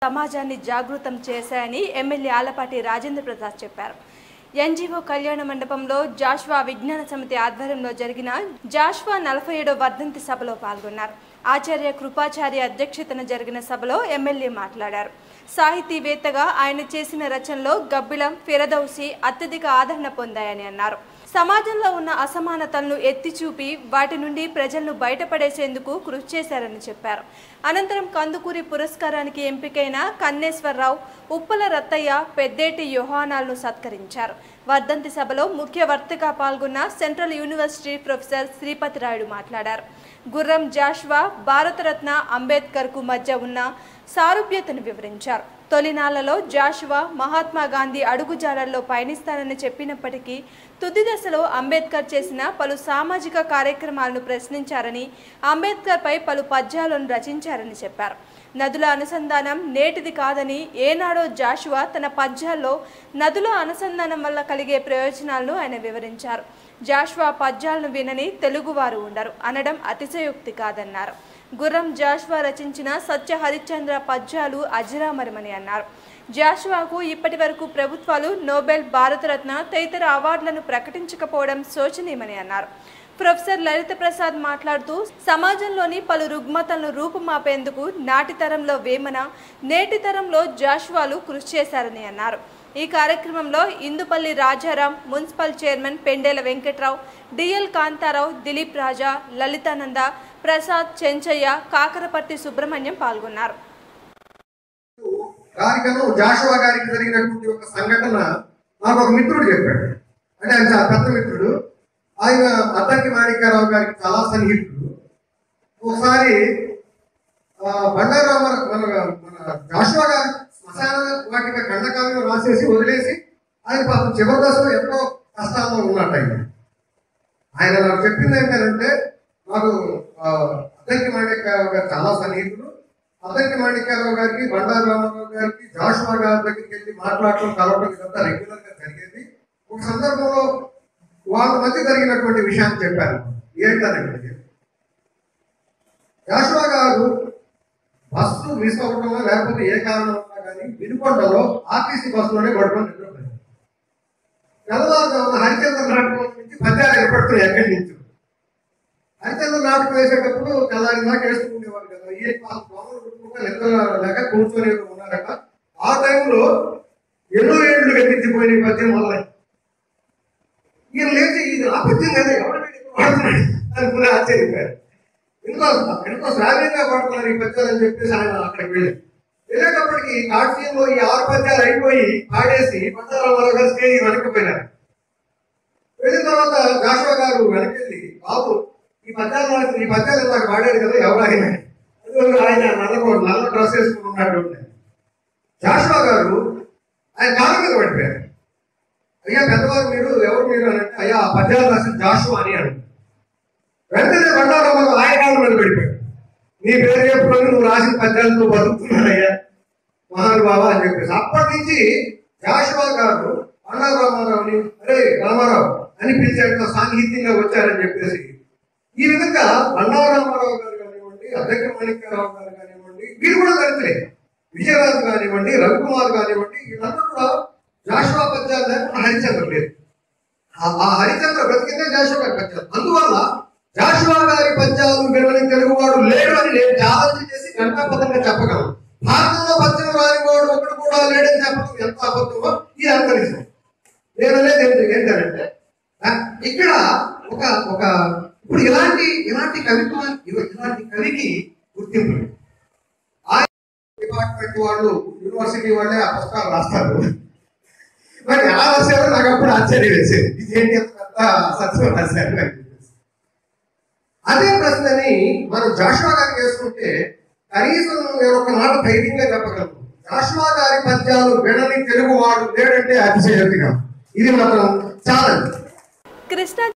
సమాజాన్ని జాగృతం చేశాయని ఎమ్మెల్యే ఆలపాటి రాజేంద్ర ప్రసాద్ చెప్పారు ఎన్జీఓ కళ్యాణ మండపంలో జాష్వా విజ్ఞాన సమితి ఆధ్వర్యంలో జరిగిన జాష్వా నలభై ఏడో వర్ధంతి సభలో పాల్గొన్నారు ఆచార్య కృపాచార్య అధ్యక్షతన జరిగిన సభలో ఎమ్మెల్యే మాట్లాడారు సాహితీవేత్తగా ఆయన చేసిన రచనలో గబ్బిలం ఫిరదౌసి అత్యధిక ఆదరణ పొందాయని అన్నారు సమాజంలో ఉన్న అసమానతలను ఎత్తి చూపి వాటి నుండి ప్రజలను బయటపడేసేందుకు కృషి చేశారని చెప్పారు అనంతరం కందుకూరి పురస్కారానికి ఎంపికైన కన్నేశ్వరరావు ఉప్పల రత్తయ్య పెద్దేటి యోహానాలను సత్కరించారు వర్ధంతి సభలో ముఖ్య వర్తగా పాల్గొన్న central university professor Sripathi Rayudu మాట్లాడారు గుర్రం జాష్వా భారతరత్న అంబేద్కర్కు మధ్య ఉన్న సారూప్యతను వివరించారు తొలినాళ్లలో జాషువా మహాత్మా గాంధీ అడుగుజాడల్లో పయనిస్తానని చెప్పినప్పటికీ తుది దశలో అంబేద్కర్ చేసిన పలు సామాజిక కార్యక్రమాలను ప్రశ్నించారని అంబేద్కర్పై పలు పద్యాలను రచించారని చెప్పారు నదుల అనుసంధానం నేటిది కాదని ఏనాడో జాషువా తన పద్యాల్లో నదుల అనుసంధానం వల్ల కలిగే ప్రయోజనాలను ఆయన వివరించారు జాషువా పద్యాలను వినని తెలుగువారు ఉండరు అనడం అతిశయోక్తి కాదన్నారు గుర్రం జాషువా రచించిన సత్య హరిశ్చంద్ర పద్యాలు అజరామరమని అన్నారు జాషువాకు ఇప్పటి వరకు ప్రభుత్వాలు నోబెల్ భారతరత్న తదితర అవార్డులను ప్రకటించకపోవడం శోచనీయమని అన్నారు ప్రొఫెసర్ లలిత ప్రసాద్ మాట్లాడుతూ సమాజంలోని పలు రుగ్మతలను రూపుమాపేందుకు నాటి తరంలో వేమన నేటి తరంలో జాషువాలు కృషి చేశారని అన్నారు ఈ కార్యక్రమంలో Indupalli Rajaram municipal chairman Pendela Venkatrao DL Kantharao Dilip Raja Lalithananda Prasad Chenchaiah Kakaraparthi Subrahmanyam పాల్గొన్నారు గారికను జాషువా గారికి జరిగినటువంటి ఒక సంఘటన నాకు ఒక మిత్రుడు చెప్పాడు అంటే ఆయన చాలా పెద్ద మిత్రుడు ఆయన అద్దంకి మాణిక్యారావు గారికి చాలా సన్నిహితుడు ఒకసారి ఆ, బండారామారావు మన మన జాషువా గారు శ్మశాన వాటిక ఖండకావ్యం రాసేసి వదిలేసి ఆయన పాపం చివరి దశలో ఎంతో కష్టాల్లో ఉన్నట్టు ఆయన ఆయన నాకు చెప్పింది ఏంటంటే నాకు ఆ, అద్దంకి మాణిక్యారావు గారు చాలా సన్నిహితుడు అద్దంకి మాణిక్యారావు గారికి బండారు రామారావు గారికి జాషువా గారి దగ్గరికి వెళ్ళి మాట్లాడటం కలవడం ఇదంతా రెగ్యులర్ గా జరిగేది ఒక సందర్భంలో వాళ్ళ మధ్య జరిగినటువంటి విషయాన్ని చెప్పాను ఏంటంటే జాషువా గారు బస్సు మిస్ అవ్వటమో లేకపోతే ఏ కారణం ఉన్నా కానీ వినుకొండలో ఆర్టీసీ బస్సులోనే పడుకొని నిద్రపోయారు తెల్లవారుజామున హరిచంద్ర నాటకం నుంచి పద్యాలు ఏర్పడుతున్నాయి ఎక్కడి నుంచి హరిచంద్ర నాటకం వేసేటప్పుడు తెల్లారి దాకా వేసుకునేవారు కదా ఏ పాపం దోమలు కుట్టుకుంటా నిద్ర లేక కూర్చొని ఉన్నారట ఆ టైంలో ఎన్నో ఏళ్ళు గతించిపోయిన పద్యం మొదలై ఈయన లేచి ఇది ఆ పద్యం కదా ఎవరు వాడుతున్నాడు అనుకుని ఆశ్చర్యపోయారు ఎంతో ఎంతో శ్రావ్యంగా పడుతున్నారు ఈ పద్యాలు అని చెప్పేసి ఆయన అక్కడికి వెళ్ళి వెళ్ళేటప్పటికి కాట్సీయంలో ఈ ఆరు పద్యాలు అయిపోయి పాడేసి పద్మారావు గారు స్టేజ్ వెనక్కిపోయినారు వెళ్ళిన తర్వాత జాషువా గారు వెనకెళ్ళి బాబు ఈ పద్యాలు నాకు ఈ పద్యాలు నాకు పాడాడు కదా ఎవరు ఆయన అదిగో ఆయన నల్ల నల్ల డ్రెస్ వేసుకుని ఉన్నాడు జాషువా గారు ఆయన కాళ్ళ మీద పడిపోయారు అయ్యా పెద్దవారు మీరు ఎవరు మీరు అని అంటే అయ్యా ఆ పద్యాలు రాసిన జాషువా అని అన్నారు వెంటనే బండారావు ఆయన కాళ్ళ మీద పడిపోయాడు నీ పేరు చెప్పుకొని నువ్వు రాసిన పద్యాలతో బతుకుతున్నాడయ్యా మహానుభావ అని చెప్పేసి అప్పటి నుంచి జాషువా గారు బండా రామారావుని అరే రామారావు అని పిలిచేట సాన్నిహిత్యంగా వచ్చారని చెప్పేసి ఈ విధంగా బండా రామారావు గారు కానివ్వండి అధ్యక్ష మాణిక్యరావు గారు కానివ్వండి వీరు కూడా దళితులే విజయరాజు కానివ్వండి రవికుమార్ కానివ్వండి వీళ్ళందరూ కూడా జాషువా పద్యాలు లేకుండా హరిచంద్ర లేదు ఆ- ఆ హరిచంద్ర బ్రతికిందే జాషువా గారి పద్యాలు అందువల్ల జాషువా గారి పద్యాలు వినని తెలుగువాడు లేడు అని నేను ఛాలెంజ్ చేసి గంటాపదంగా చెప్పగలను భారతంలో పద్యం రాని వాడు ఒకడు కూడా లేడని చెప్పడం ఎంత అబద్ధమో ఇది అంత నిజం నేను అనేది ఏంటి- ఏంటంటే ఆ, ఇక్కడ ఒక ఒక ఇప్పుడు ఇలాంటి ఇలాంటి కవిత్వం ఇలాంటి కవికి గుర్తింపు లేదు. ఆ డిపార్ట్మెంట్ వాళ్ళు యూనివర్సిటీ వాళ్ళే ఆ పుస్తకాలు రాస్తారు మరి ఎలా రాశారో నాకు అప్పుడు ఆశ్చర్యం వేసేది ఇదేంటి అంత పెద్ద సత్యం రాశారు అని చెప్పేసి. అదే ప్రశ్నని మనం జాషువా గారికి వేసుకుంటే కనీసం నేను ఒక మాట ధైర్యంగా చెప్పగలను జాషువా గారి పద్యాలు వినని తెలుగువాడు లేడంటే అతిశయోక్తిగా ఇది మాత్రం చాలా కృష్ణా